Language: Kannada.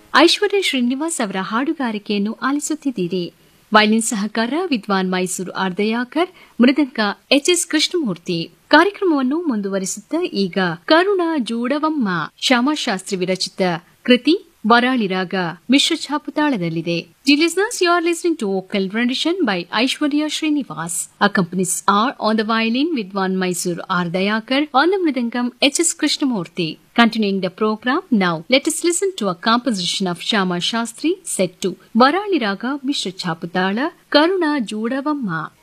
ಐಶ್ವರ್ಯ ಶ್ರೀನಿವಾಸ್ ಅವರ ಹಾಡುಗಾರಿಕೆಯನ್ನು ಆಲಿಸುತ್ತಿದ್ದೀರಿ ವೈಲಿನ್ ಸಹಕಾರ ವಿದ್ವಾನ್ ಮೈಸೂರು ಆರ್ದಯಾಕರ್ ಮೃದಂಗ ಎಚ್ಎಸ್ ಕೃಷ್ಣಮೂರ್ತಿ ಕಾರ್ಯಕ್ರಮವನ್ನು ಮುಂದುವರಿಸುತ್ತಾ ಈಗ ಕರುಣ ಜೂಡವಮ್ಮ ಶ್ಯಾಮಶಾಸ್ತ್ರಿ ವಿರಚಿತ ಕೃತಿ ವರಾಳಿ ರಾಗ ಮಿಶ್ರ ಛಾಪು ತಾಳದಲ್ಲಿದೆ the listeners you are listening to vocal rendition by Aishwarya Srinivas. Accompanies are on the violin Vidwan Mysore R. Dayakar, on the mridangam H.S. Krishnamurti. Continuing the program, now let us listen to a composition of Shama Shastri set to Varali Raga Mishra Chaputala Karuna Judavamma.